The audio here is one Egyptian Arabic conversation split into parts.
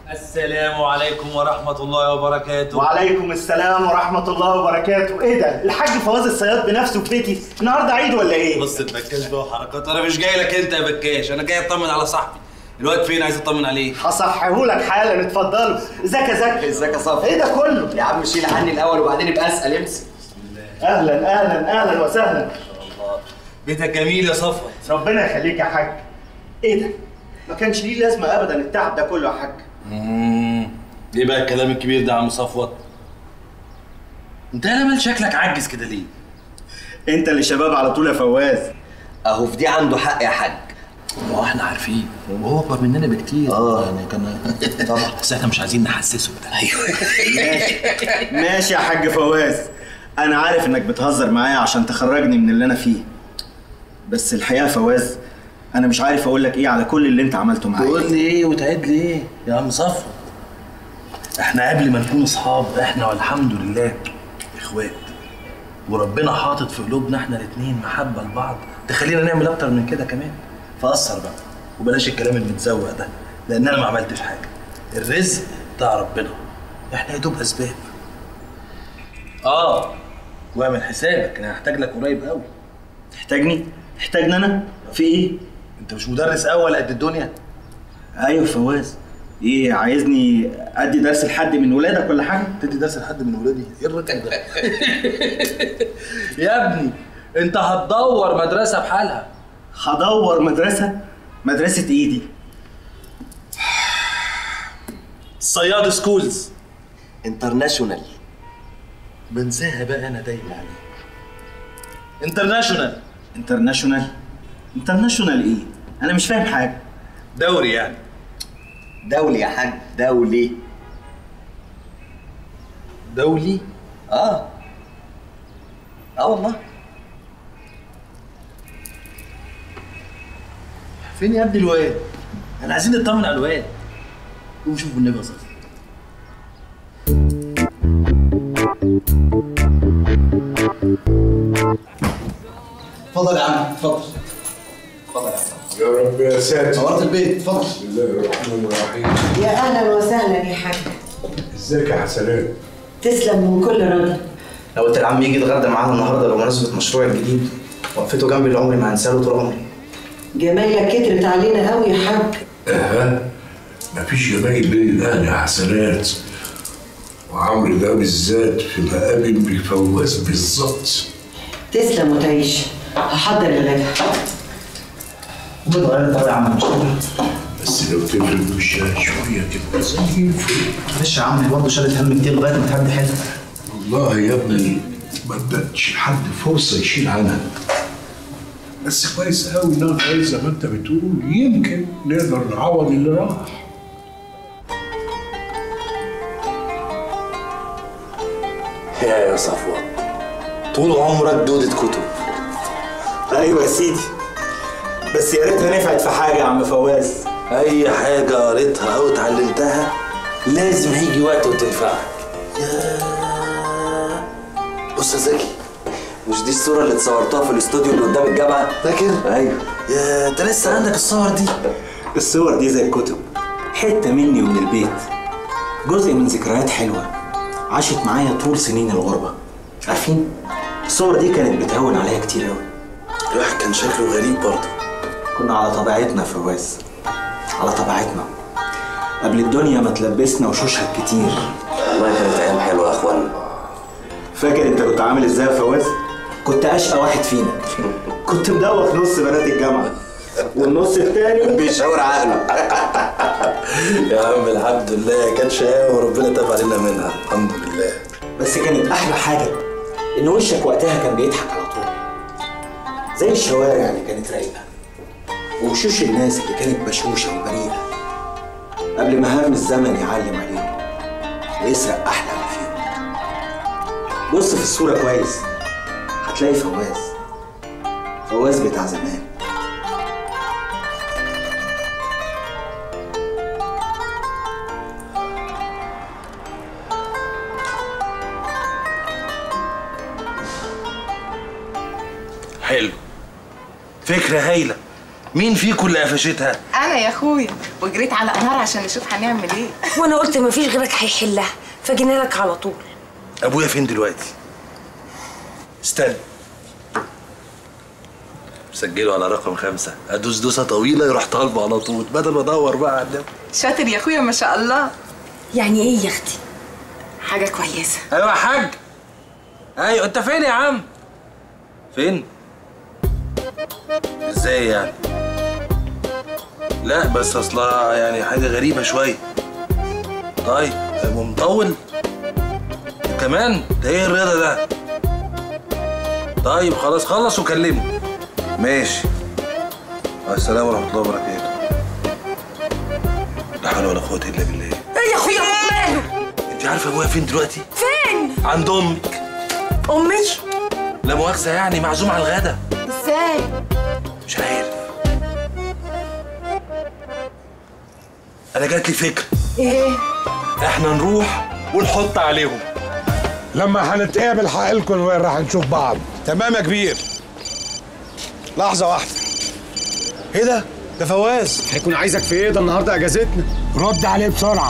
السلام عليكم ورحمة الله وبركاته وعليكم السلام ورحمة الله وبركاته، إيه ده؟ الحاج فواز الصياد بنفسه في بيتي، النهارده عيد ولا إيه؟ بص البكاش بقى وحركات انا مش جاي لك انت يا بكاش انا جاي اطمن على صاحبي الواد فين عايز اطمن عليه هصحيهولك حالا اتفضلوا، ازيك يا زكي؟ ازيك يا صفا إيه ده كله؟ يا عم شيل عني الاول وبعدين ابقى اسال امسك أهلا أهلا أهلا وسهلا، بيتك جميل يا صفوت ربنا يخليك يا حاج. إيه ده؟ ما كانش ليه لازمة أبدا التعب ده كله يا حاج. امم ايه بقى الكلام الكبير ده يا عم صفوت انت يا مال شكلك عجز كده ليه أنت اللي شباب على طول يا فواز. اهو في دي عنده حق يا حاج ما هو احنا عارفين وهو اكبر مننا بكتير اه يعني كان طبعا بس احنا مش عايزين نحسسه بده ايوه ماشي ماشي يا حاج فواز انا عارف انك بتهزر معايا عشان تخرجني من اللي انا فيه بس الحقيقه يا فواز انا مش عارف اقول لك ايه على كل اللي انت عملته معايا تقول لي ايه وتعيد لي ايه يا عم صفوت احنا قبل ما نكون اصحاب احنا والحمد لله اخوات وربنا حاطط في قلوبنا احنا الاثنين محبه لبعض تخلينا نعمل اكتر من كده كمان فاثر بقى وبلاش الكلام المتزوق ده لان انا ما عملتش حاجه الرزق بتاع ربنا احنا يا دوب اسباب اه واعمل حسابك انا هحتاج لك قريب قوي تحتاجني تحتاجني انا في ايه انت مش مدرس اول قد الدنيا ايوه فواز ايه عايزني ادي درس لحد من ولادك ولا حاجه تدي درس لحد من ولادي ايه الرقم ده يا ابني انت هتدور مدرسه بحالها هدور مدرسه مدرسه ايه دي صياد سكولز انترناشونال بنساها بقى انا دايما عليه انترناشونال انترناشونال انترناشونال ايه انا مش فاهم حاجه دوري يعني دولي يا حاج دولي دولي اه اه والله فين يا ابني الواد احنا عايزين نطمن على الواد قوم شوف النبي يا صاحبي اتفضل يا عم اتفضل اتفضل يا عم يا رب يا ساتر نورت البيت اتفضل بسم الله الرحمن الرحيم يا اهلا وسهلا يا حاج ازيك يا حسنات تسلم من كل رضا لو قلت لعم يجي يتغدى معانا النهارده بمناسبه مشروعي الجديد وقفته جنبي اللي عمري ما هنساه له طول عمري جمايلك كترت علينا قوي يا حاج اها مفيش جمايل بين الاهل يا حسنات وعمرو ده بالذات في مقابل بفواز بالظبط تسلم وتعيش هحضر الغدا وبيض غير طبعا يا عم مش بس لو تفرد وشها شويه تبقى زي الفل معلش يا عم برضه شالت هم كتير لغايه ما تهدي حيلها والله يا ابني ما ادتش لحد فرصه يشيل عنها بس كويس قوي انها كويس زي ما انت بتقول يمكن نقدر نعوض اللي راح يا يا صفوان طول عمرك دودة كتب ايوه يا سيدي بس يا ريتها نفعت في حاجه يا عم فواز اي حاجة قريتها او اتعلمتها لازم هيجي وقت وتنفعك يا بص يا زكي مش دي الصوره اللي اتصورتها في الاستوديو اللي قدام الجامعه فاكر ايوه يا انت لسه عندك الصور دي الصور دي زي الكتب حته مني ومن البيت جزء من ذكريات حلوه عاشت معايا طول سنين الغربه عارفين الصور دي كانت بتهون عليا كتير قوي الواحد كان شكله غريب برضه كنا على طبيعتنا يا فواز على طبيعتنا قبل الدنيا ما تلبسنا وشوشها كتير والله كانت ايام حلوه يا اخوانا فاكر انت كنت عامل ازاي يا فواز؟ كنت اشقى واحد فينا كنت مدوخ نص بنات الجامعه والنص التاني بيشاور عقله يا عم الحمد لله كانت شقاوة وربنا تاب علينا منها الحمد لله بس كانت احلى حاجه ان وشك وقتها كان بيضحك على طول زي الشوارع اللي كانت رايقه ووشوش الناس اللي كانت بشوشه وبريئه قبل ما هم الزمن يعلم عليهم ويسرق احلى ما فيهم بص في الصوره كويس هتلاقي فواز فواز بتاع زمان حلو فكرة هايلة مين فيكم اللي قفشتها؟ معانا يا اخويا وجريت على انهار عشان نشوف هنعمل ايه وانا قلت مفيش غيرك هيحلها فجينا لك على طول ابويا فين دلوقتي استنى سجله على رقم خمسة ادوس دوسة طويلة يروح طالبه على طول بدل ما ادور بقى على النبي شاطر يا اخويا ما شاء الله يعني ايه يا اختي حاجه كويسه ايوه يا حاج ايوه انت فين يا عم فين ازاي يعني لا بس اصلها يعني حاجه غريبه شويه طيب ومطول كمان ده ايه الرضا ده طيب خلاص خلص وكلمني ماشي مع السلامه ورحمه الله وبركاته لا حول ولا قوه الا بالله ايه يا اخويا ماله انت عارفه ابويا فين دلوقتي فين عند امك امي لا مؤاخذه يعني معزوم على الغدا ازاي مش عارف انا جات لي فكره ايه احنا نروح ونحط عليهم لما هنتقابل هقلكم وين راح نشوف بعض تمام يا كبير لحظة واحدة ايه ده؟ ده فواز هيكون عايزك في ايه ده النهارده اجازتنا رد عليه بسرعة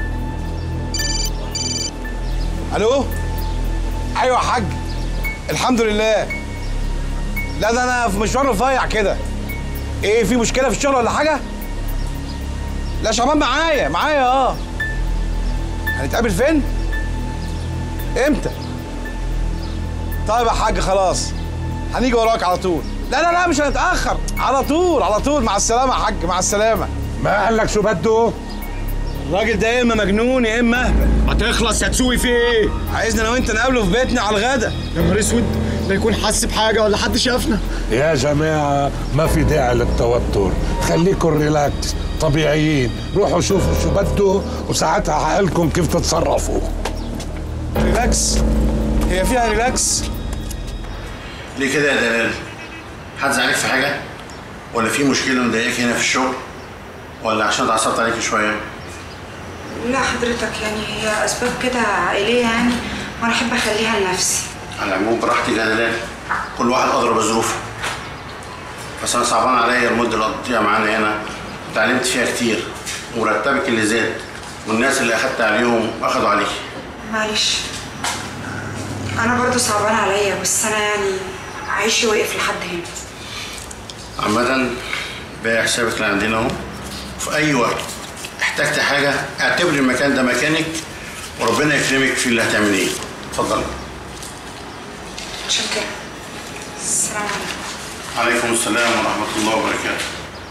الو ايوه يا حاج الحمد لله لا ده انا في مشوار رفيع كده ايه في مشكله في الشغل ولا حاجه لا شعبان معايا معايا اه هنتقابل فين امتى طيب يا حاج خلاص هنيجي وراك على طول لا لا لا مش هنتاخر على طول على طول مع السلامه يا حاج مع السلامه ما قال لك شو بده الراجل ده يا اما مجنون يا اما اهبل هتخلص يا تسوي في ايه عايزنا انا وانت نقابله في بيتنا على الغدا يا نهار اسود ده يكون حس بحاجه ولا حد شافنا يا جماعة ما في داعي للتوتر خليكم ريلاكس طبيعيين روحوا شوفوا شو بده وساعتها هقلكم كيف تتصرفوا ريلاكس هي فيها ريلاكس ليه كده يا دلال؟ حد زعلك في حاجة؟ ولا في مشكلة مضايقاك هنا في الشغل؟ ولا عشان اتعصبت عليك شوية؟ لا حضرتك يعني هي اسباب كده عائليه يعني وانا احب اخليها لنفسي على العموم براحتك يا دلال كل واحد أضرب بظروفه بس أنا صعبان عليا المدة اللي قضيتيها معانا هنا اتعلمت فيها كتير ومرتبك اللي زاد والناس اللي أخدت عليهم أخدوا عليكي معلش انا برضو صعبان عليا بس انا يعني عايشي واقف لحد هنا عامة باقي حسابك اللي عندنا اهو في أي وقت احتجت حاجة اعتبري المكان ده مكانك وربنا يكرمك في اللي هتعمليه اتفضلي متشكره السلام عليكم عليكم السلام ورحمة الله وبركاته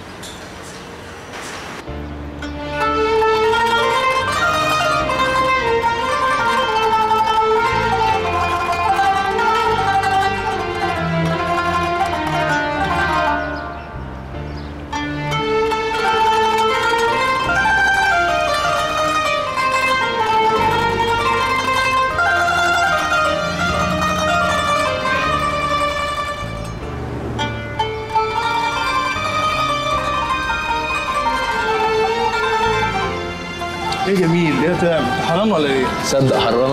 ايه جميل ايه تعمل انت حرام ولا ايه صدق حرانه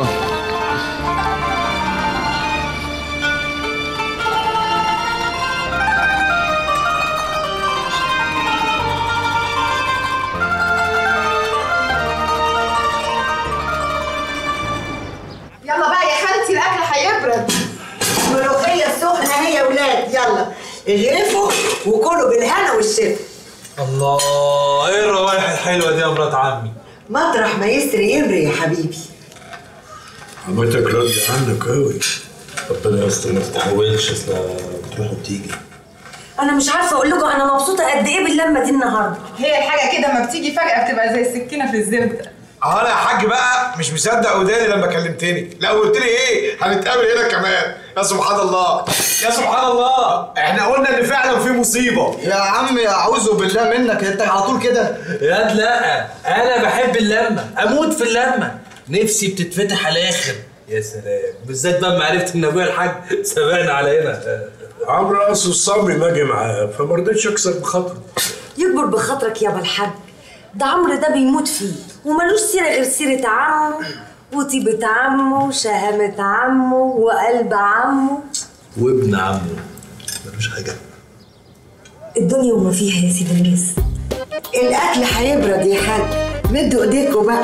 يلا بقى يا خالتي الاكل هيبرد الملوخية السخنة هي يا ولاد يلا اغرفوا وكلوا بالهنا والشفا الله ايه الروائح الحلوه دي يا مرات عمي مطرح ما يسري يمري يا حبيبي عمتك رد عنك قوي ربنا يستر ما تتحولش اصل بتروح وبتيجي انا مش عارفه اقول لكم انا مبسوطه قد ايه باللمه دي النهارده هي الحاجه كده ما بتيجي فجاه بتبقى زي السكينه في الزبده اه انا يا حاج بقى مش مصدق وداني لما كلمتني لا قلت لي ايه هنتقابل هنا كمان يا سبحان الله يا سبحان الله احنا قلنا ان فعلا في مصيبه يا عم اعوذ بالله منك انت على طول كده يا لا انا بحب اللمه اموت في اللمه نفسي بتتفتح على الاخر يا سلام بالذات بقى ما عرفت ان ابويا الحاج سبقنا على هنا عمرو اصل الصبري ما جه معاه فما رضيتش اكسر بخاطره يكبر بخاطرك يابا الحاج ده عمرو ده بيموت فيه وملوش سيره غير سيره عمه وطيبة عمه وشهامة عمه وقلب عمه وابن عمه ملوش حاجه الدنيا وما فيها يا سيد الناس الاكل هيبرد يا حاج مدوا ايديكوا بقى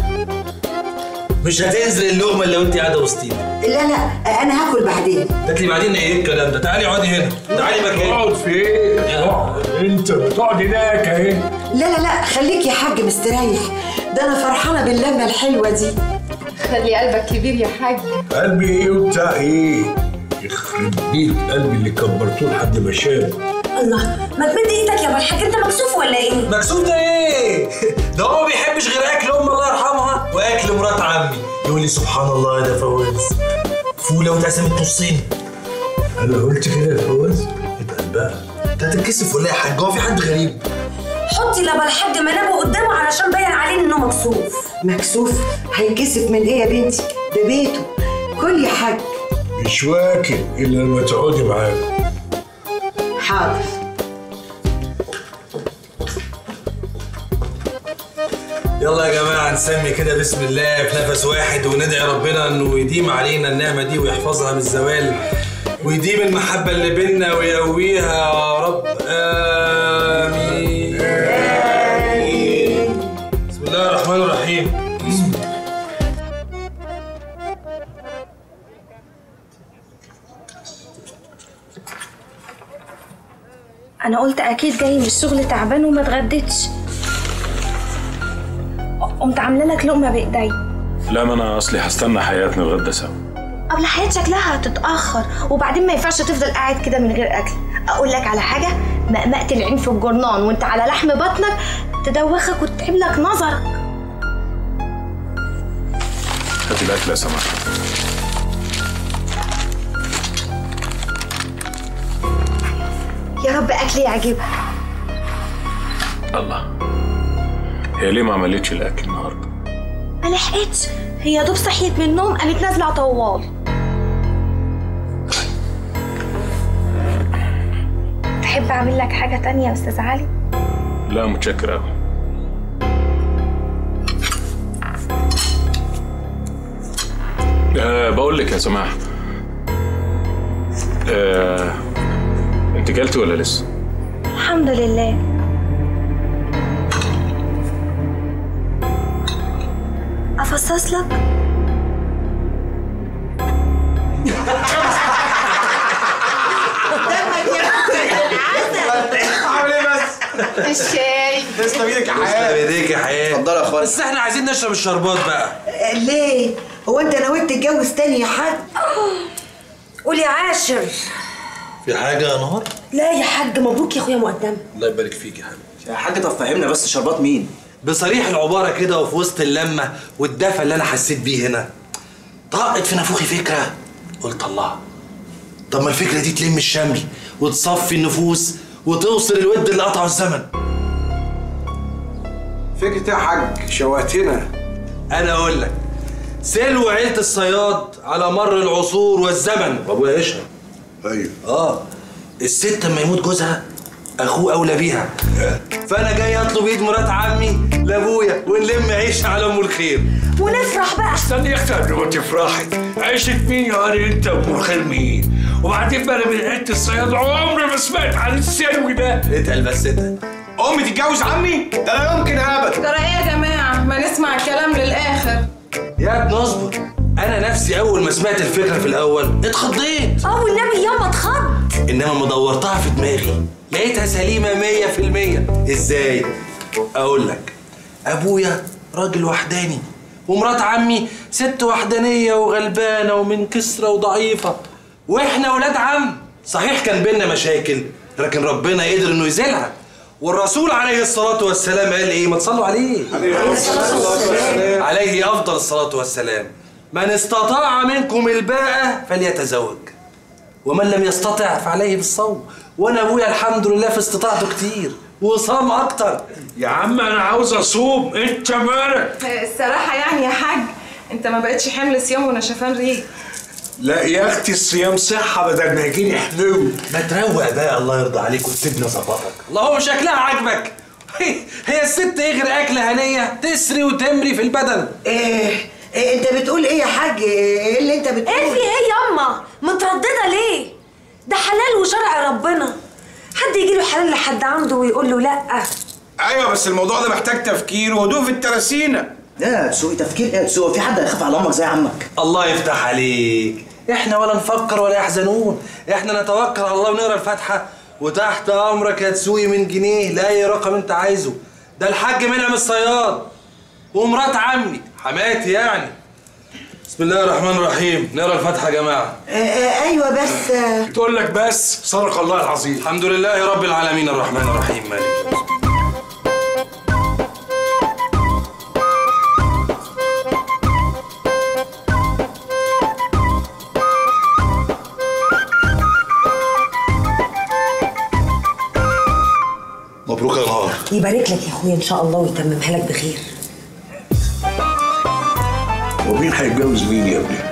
مش هتنزل اللقمه اللي انت قاعده وسطينا لا لا انا هاكل بعدين قالت لي بعدين ايه الكلام ده تعالي اقعدي هنا تعالي مكاني اقعد فين؟ اقعد. انت بتقعد هناك اهي لا لا لا خليك يا حاج مستريح ده انا فرحانه باللمه الحلوه دي خلي قلبك كبير يا حاج قلبي ايه وبتاع ايه؟ يخرب بيت قلبي اللي كبرتوه لحد ما شاب الله ما تمد ايدك يا ابو الحاج انت مكسوف ولا ايه؟ مكسوف ده ايه؟ ده هو ما بيحبش غير اكل امي الله يرحمها واكل مرات عمي يقول لي سبحان الله ده فواز فوله واتقسمت نصين انا قلت كده يا فواز اتقل بقى انت هتتكسف ولا إيه يا حاج هو في حد غريب حطي لابا الحاج منابه قدامه علشان باين عليه انه مكسوف مكسوف هيتكسف من ايه يا بنتي ده بيته كل يا حاج مش واكل الا لما تقعدي معانا حاضر يلا يا جماعه نسمي كده بسم الله في نفس واحد وندعي ربنا انه يديم علينا النعمه دي ويحفظها من الزوال ويديم المحبه اللي بينا ويقويها يا رب امين امين بسم الله الرحمن الرحيم انا قلت اكيد جاي من الشغل تعبان وما اتغديتش قمت عامله لك لقمه بايدي لا ما انا اصلي هستنى حياة نتغدى سوا قبل حياة شكلها هتتاخر وبعدين ما ينفعش تفضل قاعد كده من غير اكل اقول لك على حاجه مقمقه العين في الجرنان وانت على لحم بطنك تدوخك وتتعب لك نظرك هاتي الاكل يا سماح يا رب اكلي يعجبها الله هي ليه ما عملتش الاكل النهارده ما لحقتش هي يا دوب صحيت من النوم قامت نازله طوال تحب اعمل لك حاجه تانية يا استاذ علي لا متشكر قوي أه بقول لك يا سماح أه انت جالتي ولا لسه الحمد لله افصص لك عامل ايه بس؟ الشاي تسلم ايدك يا تسلم حياه ايديك يا حياه اتفضلي يا اخويا بس احنا عايزين نشرب الشربات بقى آه، ليه هو انت نويت تتجوز تاني يا حاج قول يا عاشر في حاجه يا نهار لا يا حاج مبروك يا اخويا مقدم الله يبارك فيك يا حبيبي يا حاج طب فهمنا بس شربات مين بصريح العباره كده وفي وسط اللمه والدفى اللي انا حسيت بيه هنا طاقت في نافوخي فكره قلت الله طب ما الفكره دي تلم الشمل وتصفي النفوس وتوصل الود اللي قطعه الزمن فكرة إيه يا حاج شوقتنا انا اقول لك سلو عيله الصياد على مر العصور والزمن وابويا يشرب ايوه اه الست اما يموت جوزها اخوه اولى بيها فانا جاي اطلب ايد مرات عمي لابويا ونلم عيش على ام الخير ونفرح بقى استني يا اختي قبل ما تفرحي عيشة مين يا قاري انت ام الخير مين وبعدين بقى انا من عيلة الصياد عمري ما سمعت عن السلوي ده اتقل بس اتقل امي تتجوز عمي ده لا يمكن ابدا ترى ايه يا جماعه ما نسمع الكلام للاخر يا ابن اصبر انا نفسي اول ما سمعت الفكره في الاول اتخضيت اه والنبي ياما اتخض انما ما دورتها في دماغي لقيتها سليمه مية في المية ازاي اقول لك ابويا راجل وحداني ومرات عمي ست وحدانيه وغلبانه ومن كسره وضعيفه واحنا ولاد عم صحيح كان بينا مشاكل لكن ربنا قدر انه يزيلها والرسول عليه الصلاة والسلام قال ايه؟ ما تصلوا عليه. عليه الصلاة والسلام. عليه أفضل الصلاة والسلام. من استطاع منكم الباءة فليتزوج. ومن لم يستطع فعليه بالصوم. وأنا أبويا الحمد لله في استطاعته كتير وصام أكتر. يا عم انا عاوز اصوم انت مالك الصراحه يعني يا حاج انت ما بقتش حمل صيام ونشفان ريق لا يا اختي الصيام صحة بدل ما يجيني حلو ما تروق بقى الله يرضى عليك وتسيبنا ظبطك. الله هو شكلها عاجبك. هي- هي الست ايه غير أكلة هنية تسري وتمري في البدن. إيه إيه انت بتقول ايه يا حاج ايه اللي انت بتقول ايه في ايه ياما متردده ليه ده حلال وشرع ربنا حد يجي له حلال لحد عنده ويقول له لا ايوه بس الموضوع ده محتاج تفكير وهدوء في الترسينه لا تسوقي تفكير ايه تسوقي في حد هيخاف على امك زي عمك الله يفتح عليك احنا ولا نفكر ولا يحزنون احنا نتوكل على الله ونقرا الفاتحه وتحت امرك يا تسوقي من جنيه لاي رقم انت عايزه ده الحاج منعم الصياد ومرات عمي حماتي يعني بسم الله الرحمن الرحيم نقرا الفاتحه يا جماعه آه، آه، ايوه بس آه، تقول لك بس صدق الله العظيم الحمد لله رب العالمين الرحمن الرحيم مالك يوم الدين. مبروك يا نهار يبارك لك يا اخويا ان شاء الله ويتممها لك بخير ومين هيتجوز مين يا ابني؟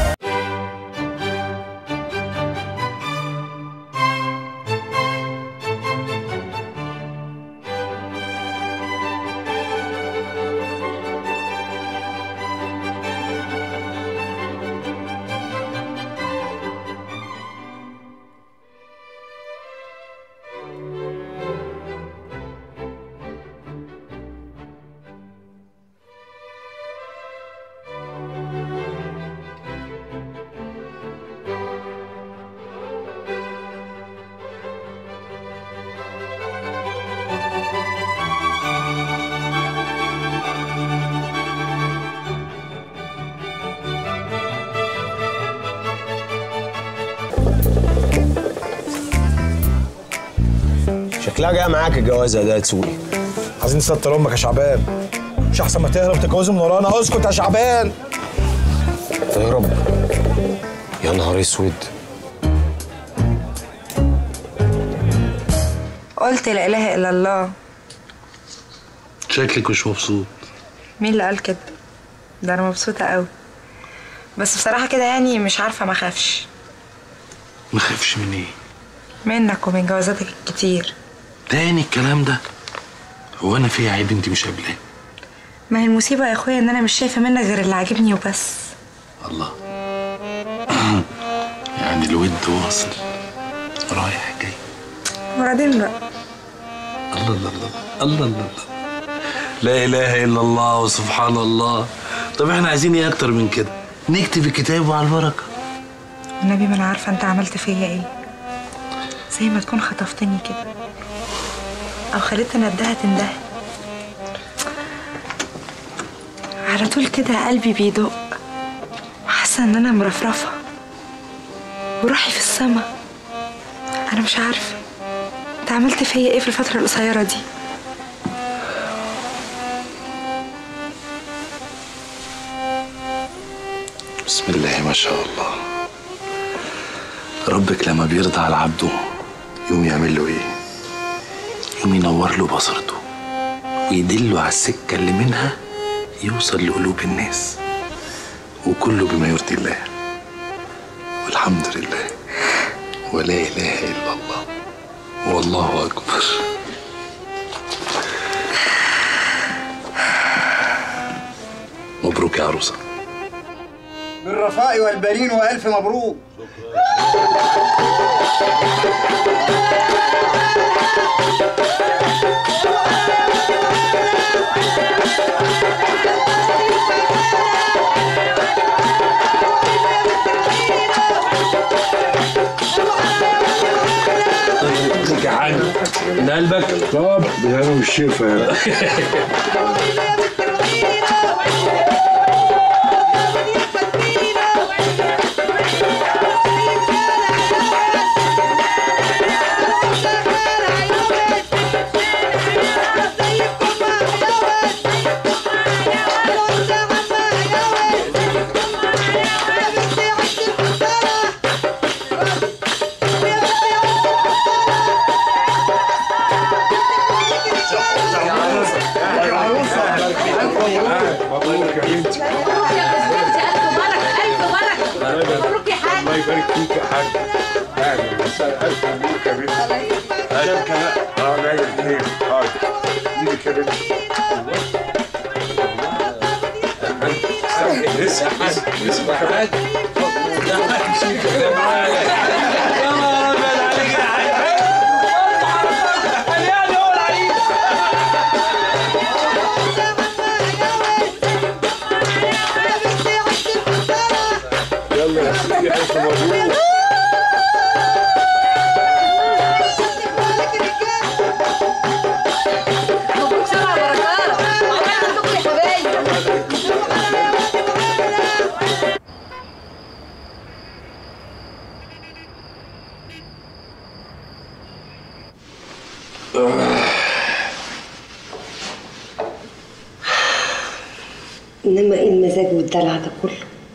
شكلها جايه معاك الجوازه ده يا تسوقي عايزين نستر امك يا شعبان مش احسن ما تهرب تتجوزوا من ورانا اسكت يا شعبان تهرب يا نهار اسود قلت لا اله الا الله شكلك مش مبسوط مين اللي قال كده ده انا مبسوطه قوي بس بصراحه كده يعني مش عارفه ما اخافش ما خافش من ايه منك ومن جوازاتك الكتير تاني الكلام ده هو انا في عيب انت مش قابلاه ما هي المصيبه يا اخويا ان انا مش شايفه منك غير اللي عاجبني وبس الله يعني الود واصل رايح جاي وبعدين بقى الله الله الله الله الله الله لا اله الا الله وسبحان الله طب احنا عايزين ايه اكتر من كده نكتب الكتاب وعلى البركه النبي ما انا عارفه انت عملت فيا ايه زي ما تكون خطفتني كده او خليتني ندهة تنده على طول كده قلبي بيدق وحاسه ان انا مرفرفه وروحي في السما انا مش عارفه انت عملت فيا ايه في الفتره القصيره دي بسم الله ما شاء الله ربك لما بيرضى على عبده يوم يعمل له ايه يوم ينور له بصرته ويدله على السكه اللي منها يوصل لقلوب الناس وكله بما يرضي الله والحمد لله ولا اله الا الله والله اكبر مبروك يا عروسه بالرفاء والبنين والف مبروك يا حاج من قلبك طب بالهنا والشفا مبروك يا بنتي مبروك يا حاج الله يبارك فيك يا حاج اهلا وسهلا الف مبروك يا بنتي شبكه بقى اه جاي الاثنين اه ايدك يا بنتي لسه لسه لسه كمان الف مبروك مبروك سبع بركات وعمال عندكم يا حبايبي انما ايه المزاج والدلع ده كله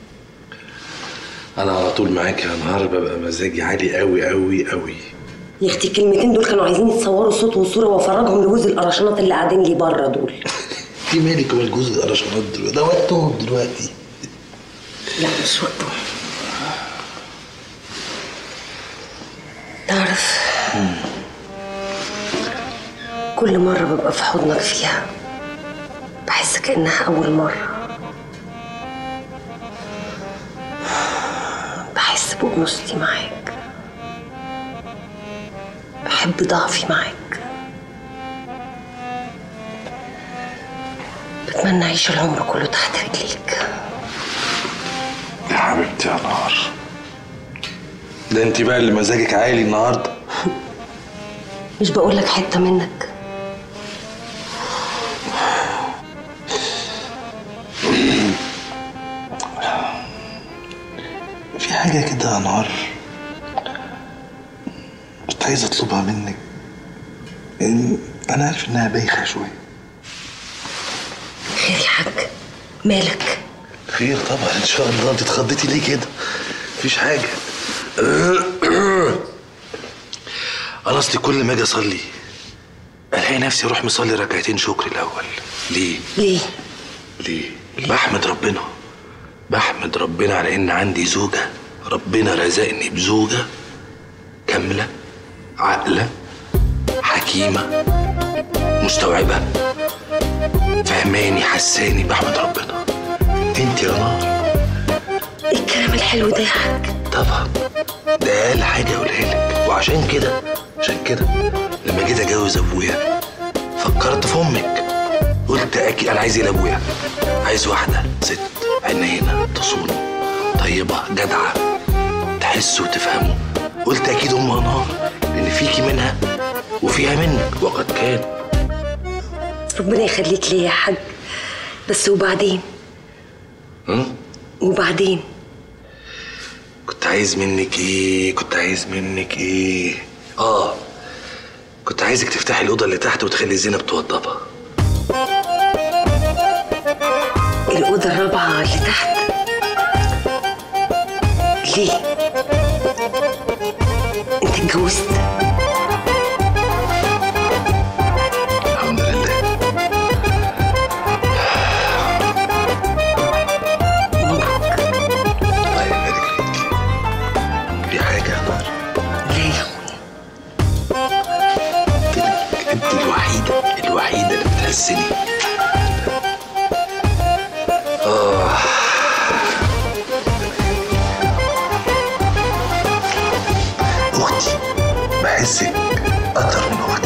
انا على طول معاك يا نهار ببقى مزاجي عالي قوي قوي قوي يا اختي الكلمتين دول كانوا عايزين يتصوروا صوت وصوره وافرجهم لجوز القرشانات اللي قاعدين لي بره دول في مالك ومال جوز القرشانات دلوقتي ده وقتهم دلوقتي لا مش وقته تعرف كل مرة ببقى في حضنك فيها بحس كأنها أول مرة بحس بأنوثتي معاك بحب ضعفي معاك بتمنى أعيش العمر كله تحت رجليك يا حبيبتي يا نهار ده انت بقى اللي مزاجك عالي النهارده مش بقولك حتة منك في حاجه كده يا نهار كنت عايز اطلبها منك يعني انا عارف انها بايخه شويه خير يا حاج مالك خير طبعا ان شاء الله انت اتخضيتي ليه كده مفيش حاجه انا اصلي كل ما اجي اصلي الاقي نفسي اروح مصلي ركعتين شكر الاول ليه ليه ليه بحمد ربنا بحمد ربنا على ان عندي زوجه ربنا رزقني بزوجه كامله عاقله حكيمه مستوعبه فهماني حساني بحمد ربنا انت يا نار ايه الكلام الحلو ده يا حاج طبعا ده اقل حاجه اقولها لك وعشان كده عشان كده لما جيت اتجوز ابويا فكرت في امك قلت اكيد انا عايز ايه لابويا عايز واحده ست حنينه تصوني طيبه جدعه تحسه وتفهمه قلت اكيد ام نار لان فيكي منها وفيها منك وقد كان ربنا يخليك ليا يا حاج بس وبعدين هم؟ وبعدين كنت عايز منك ايه كنت عايز منك ايه اه كنت عايزك تفتحي الاوضه اللي تحت وتخلي زينب توضبها الأوضة الرابعة اللي تحت ليه؟ أنت اتجوزت؟ الحمد لله الله يبارك فيك في حاجة يا نار ليه يا انت الوحيدة الوحيدة اللي بتحسني آه أختي بحسك أكتر من أختي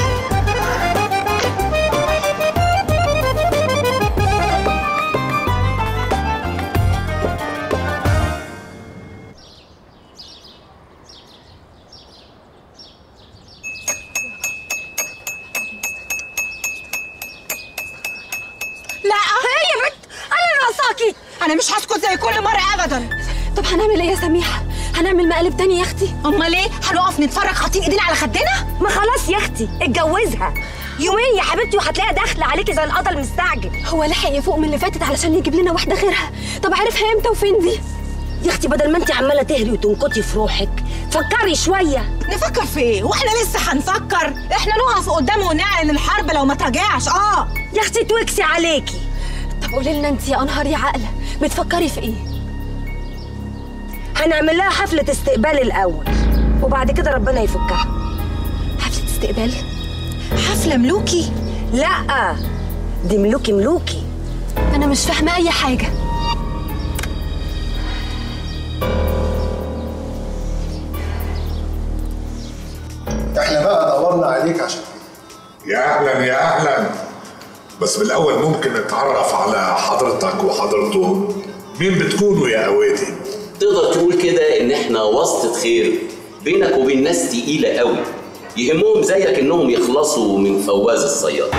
لا هي يا بنت انا ناقصاكي انا مش هسكت زي كل مره ابدا طب هنعمل ايه يا سميحه هنعمل مقالب تاني يا اختي امال ايه هنقف نتفرج حاطين ايدينا على خدنا ما خلاص يا أختي اتجوزها يومين يا حبيبتي وهتلاقيها داخلة عليكي زي القطر المستعجل هو لحق يفوق من اللي فاتت علشان يجيب لنا واحده غيرها طب عارفها امتى وفين دي يا أختي بدل ما أنت عمالة تهري وتنكتي في روحك فكري شوية نفكر في ايه واحنا لسه هنفكر احنا نقف قدامه ونعلن الحرب لو ما تراجعش اه يا أختي توكسي عليكي طب قولي لنا انت يا انهار يا عقله بتفكري في ايه هنعمل لها حفلة استقبال الأول وبعد كده ربنا يفكها حفله استقبال حفله ملوكي لا دي ملوكي ملوكي انا مش فاهمه اي حاجه احنا بقى دورنا عليك عشان يا اهلا يا اهلا بس بالاول ممكن نتعرف على حضرتك وحضرته مين بتكونوا يا اوادي تقدر تقول كده ان احنا واسطة خير بينك وبين ناس تقيلة قوي يهمهم زيك انهم يخلصوا من فواز الصياد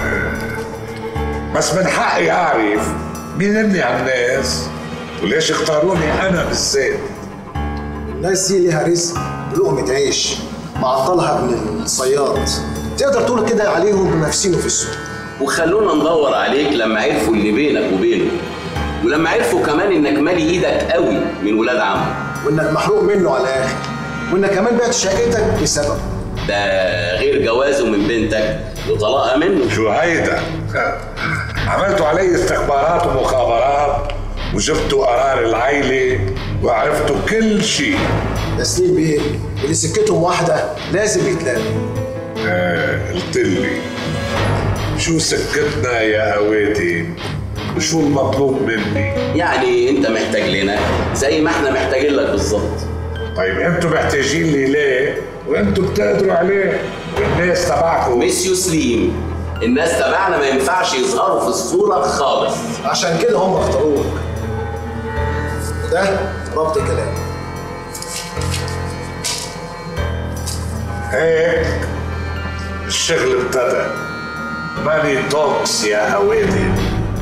بس من حقي اعرف مين اني على الناس وليش اختاروني انا بالذات الناس دي ليها رزق ولقمة عيش معطلها من الصياد تقدر تقول كده عليهم منافسينه في السوق وخلونا ندور عليك لما عرفوا اللي بينك وبينه ولما عرفوا كمان انك مالي ايدك قوي من ولاد عمك وانك محروق منه على الاخر وانك كمان بعت شقتك بسبب ده غير جوازه من بنتك وطلاقها منه شو هيدا عملتوا علي استخبارات ومخابرات وجبتوا قرار العيلة وعرفتوا كل شيء تسليم بيه اللي سكتهم واحدة لازم يتلاقوا آه قلت لي شو سكتنا يا هواتي وشو المطلوب مني يعني انت محتاج لنا زي ما احنا محتاجين لك بالظبط طيب انتوا محتاجين لي ليه وانتوا بتقدروا عليه والناس تبعكم ميسيو سليم الناس تبعنا ما ينفعش يظهروا في الصورة خالص عشان كده هم اختاروك وده ربط كلام هيك الشغل ابتدى ماني توكس يا هواتي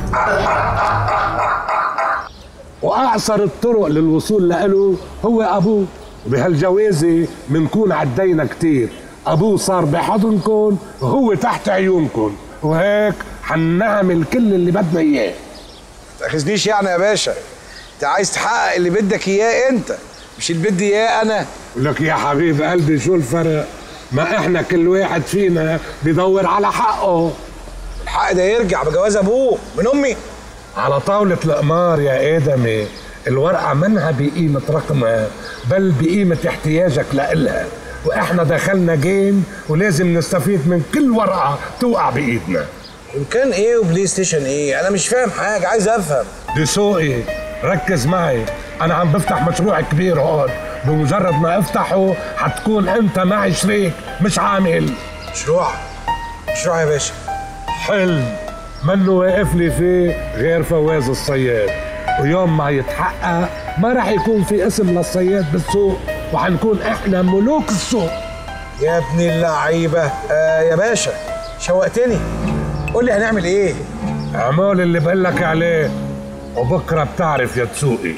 واعصر الطرق للوصول له هو ابوه وبهالجوازه منكون عدينا كتير ابوه صار بحضنكم وهو تحت عيونكم وهيك حنعمل كل اللي بدنا اياه تاخذنيش يعني يا باشا انت عايز تحقق اللي بدك اياه انت مش اللي بدي اياه انا لك يا حبيب قلبي شو الفرق ما احنا كل واحد فينا بدور على حقه الحق ده يرجع بجواز ابوه من امي على طاولة القمار يا آدمي الورقة منها بقيمة رقمها بل بقيمة احتياجك لإلها وإحنا دخلنا جيم ولازم نستفيد من كل ورقة توقع بإيدنا إن كان إيه وبلاي ستيشن إيه أنا مش فاهم حاجة عايز أفهم دسوقي ركز معي أنا عم بفتح مشروع كبير هون بمجرد ما افتحه حتكون أنت معي شريك مش عامل مشروع مشروع يا باشا حلم منه واقف لي فيه غير فواز الصياد ويوم ما يتحقق ما راح يكون في اسم للصياد بالسوق وحنكون احنا ملوك السوق يا ابن اللعيبة آه يا باشا شوقتني قول لي هنعمل ايه اعمل اللي بقول لك عليه وبكره بتعرف يا تسوقي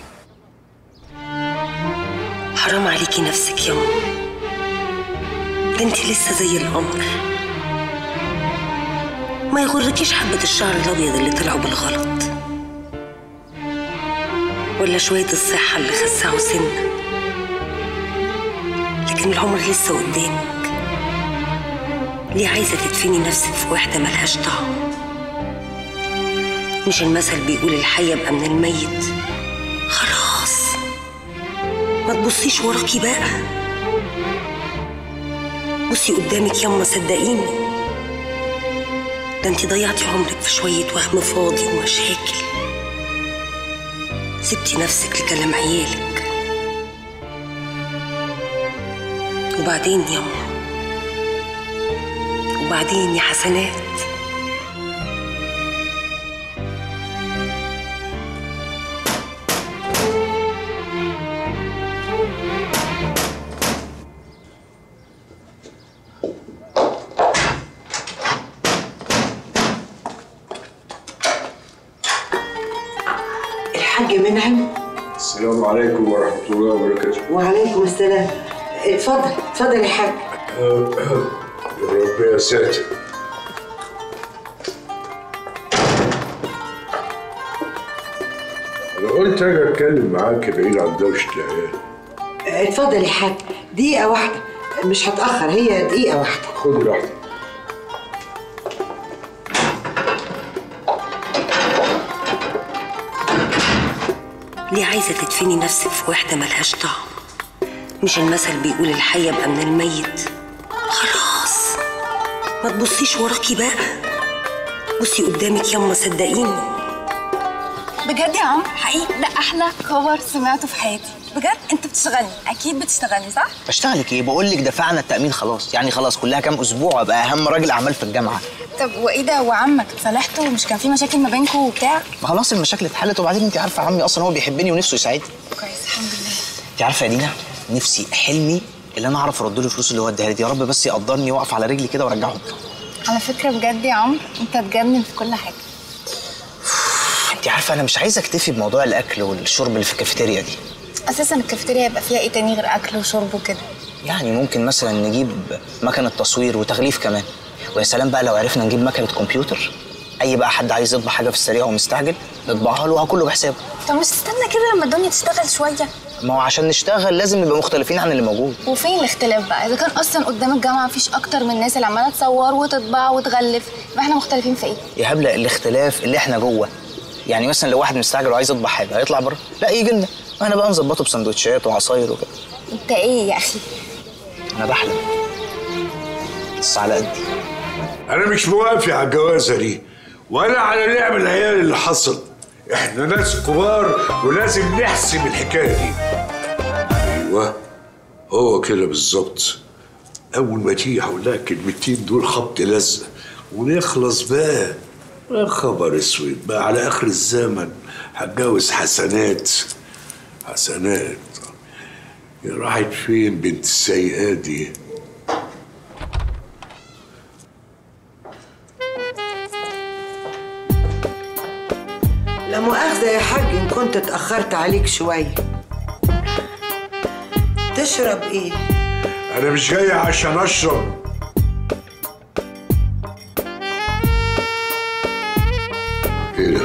حرام عليكي نفسك يا ده انت لسه زي القمر ما يغركيش حبة الشعر الأبيض اللي طلعوا بالغلط ولا شوية الصحة اللي خسعوا سنة لكن العمر لسه قدامك ليه عايزة تدفني نفسك في واحدة ملهاش طعم مش المثل بيقول الحي يبقى من الميت خلاص ما تبصيش وراكي بقى بصي قدامك يما صدقيني ده انت ضيعتي عمرك في شوية وهم فاضي ومشاكل سبتي نفسك لكلام عيالك وبعدين يما وبعدين يا حسنات الحاج منعم السلام عليكم ورحمة الله وبركاته وعليكم السلام اتفضل اتفضل يا حاج ربنا ساتر أنا قلت أجي أتكلم معاك بعيد عن دوشة العيال اتفضل يا حاج دقيقة واحدة مش هتأخر هي دقيقة واحدة خدي راحتك ليه عايزة تدفني نفسك في واحدة ملهاش طعم مش المثل بيقول الحي يبقى من الميت خلاص ما تبصيش وراكي بقى بصي قدامك يما صدقيني بجد يا عمرو حقيقي ده احلى خبر سمعته في حياتي بجد انت بتشتغلني اكيد بتشتغلني صح بشتغلك ايه بقول لك دفعنا التامين خلاص يعني خلاص كلها كام اسبوع وابقى اهم راجل اعمال في الجامعه طب وايه ده وعمك اتصالحتوا ومش كان في مشاكل ما بينكم وبتاع ما خلاص المشاكل اتحلت وبعدين انت عارفه عمي اصلا هو بيحبني ونفسه يساعدني كويس الحمد لله انت عارفه يا دينا نفسي حلمي اللي انا اعرف ارد له الفلوس اللي هو اداها لي دي. يا رب بس يقدرني واقف على رجلي كده وارجعهم على فكره بجد يا عمرو انت تجنن في كل حاجه انت عارفه انا مش عايز اكتفي بموضوع الاكل والشرب اللي في الكافيتيريا دي اساسا الكافيتيريا هيبقى فيها ايه تاني غير اكل وشرب وكده يعني ممكن مثلا نجيب مكنه تصوير وتغليف كمان ويا سلام بقى لو عرفنا نجيب مكنه كمبيوتر اي بقى حد عايز يطبع حاجه في السريع ومستعجل نطبعها له كله بحسابه طب مش تستنى كده لما الدنيا تشتغل شويه ما هو عشان نشتغل لازم نبقى مختلفين عن اللي موجود وفين الاختلاف بقى اذا كان اصلا قدام الجامعه مفيش اكتر من الناس اللي عماله تصور وتطبع وتغلف يبقى احنا مختلفين في ايه يا هبله الاختلاف اللي احنا جوه يعني مثلا لو واحد مستعجل وعايز يطبع حاجه هيطلع بره لا يجي لنا احنا بقى نظبطه بسندوتشات وعصاير وكده انت ايه يا اخي انا بحلم بس على قدي انا مش موافق على الجوازه دي ولا على لعب العيال اللي حصل احنا ناس كبار ولازم نحسم الحكايه دي ايوه هو كده بالظبط اول ما تيجي هقول لها الكلمتين دول خبط لزق ونخلص بقى يا خبر اسود بقى على اخر الزمن هتجوز حسنات حسنات يا راحت فين بنت السيئات دي لا مؤاخذة يا حاج إن كنت اتأخرت عليك شوية تشرب إيه؟ انا مش جاي عشان اشرب ايه ده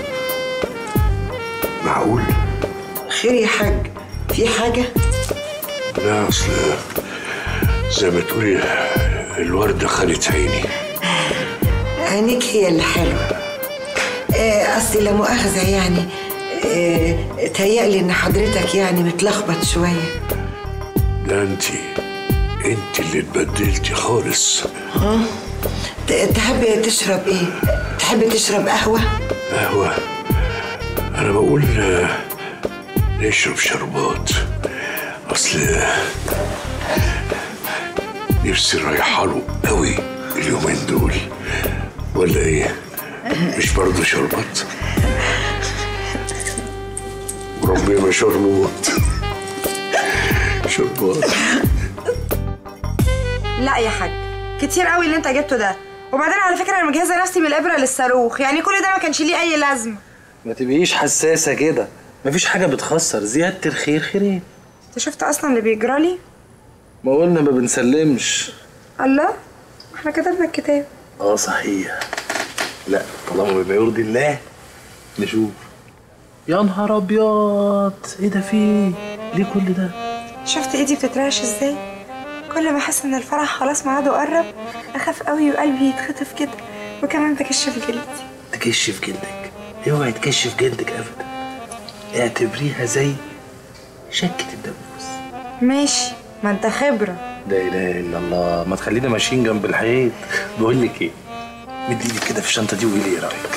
معقول خير يا حاج في حاجة؟ لا اصل زي ما تقولي الوردة خدت عيني عينيك هي اللي حلوة آه، أصلي لا مؤاخذة يعني آه، تهيألي إن حضرتك يعني متلخبط شوية لا انت انت اللي اتبدلتي خالص ها؟ ت- تحب تشرب إيه؟ تحب تشرب قهوة؟ قهوة انا بقول آه، نشرب شربات اصل نفسي رايحه له قوي اليومين دول ولا ايه مش برضه شربات وربنا شربات شربات لا يا حاج كتير قوي اللي انت جبته ده وبعدين على فكره انا مجهزه نفسي من الابره للصاروخ يعني كل ده ما كانش ليه اي لازمه ما تبقيش حساسه كده مفيش حاجه بتخسر زياده الخير خيرين انت شفت اصلا اللي بيجرالي ما قلنا ما بنسلمش الله احنا كتبنا الكتاب اه صحيح لا طالما بما يرضي الله نشوف يا نهار ابيض ايه ده في إيه؟ ليه كل ده شفت ايدي بتترعش ازاي كل ما احس ان الفرح خلاص ميعاده قرب اخاف قوي وقلبي يتخطف كده وكمان بكشف جلدي تكشف جلدك اوعي تكشف جلدك ابدا اعتبريها زي شكة الدبوس ماشي ما انت خبره لا اله الا الله ما تخلينا ماشيين جنب الحيط بقول لك ايه مد ايدك كده في الشنطه دي وقولي ايه رايك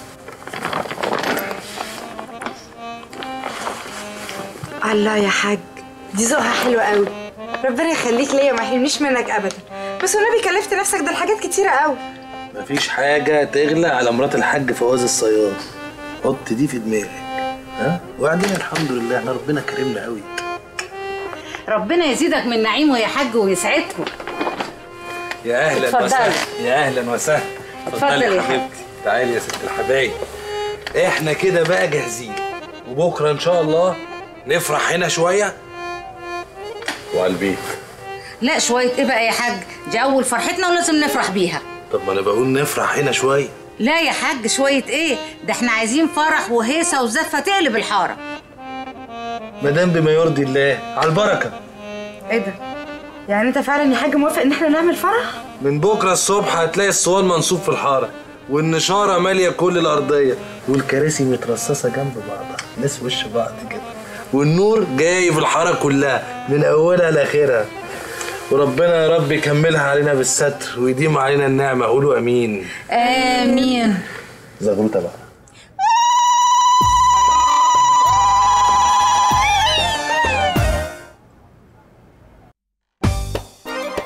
الله يا حاج دي ذوقها حلو قوي ربنا يخليك ليا ما يحرمنيش منك ابدا بس والنبي كلفت نفسك ده الحاجات كتيره قوي مفيش حاجه تغلى على مرات الحاج فواز الصياد حط دي في دماغك ها وبعدين الحمد لله احنا ربنا كرمنا قوي ربنا يزيدك من نعيمه يا حاج ويسعدكم يا اهلا اتفضلي. وسهلا يا اهلا وسهلا اتفضلي يا يا حبيبتي تعالي يا ست الحبايب احنا كده بقى جاهزين وبكره ان شاء الله نفرح هنا شويه وعلى البيت لا شويه ايه بقى يا حاج دي اول فرحتنا ولازم نفرح بيها طب ما انا بقول نفرح هنا شويه لا يا حاج شويه ايه ده احنا عايزين فرح وهيصه وزفه تقلب الحاره ما دام بما يرضي الله على البركه ايه ده يعني انت فعلا يا حاج موافق ان احنا نعمل فرح من بكره الصبح هتلاقي الصوان منصوب في الحاره والنشاره ماليه كل الارضيه والكراسي مترصصه جنب بعضها ناس في وش بعض كده والنور جاي في الحاره كلها من اولها لاخرها وربنا يا رب يكملها علينا بالستر ويديم علينا النعمه قولوا امين امين زغروطه بقى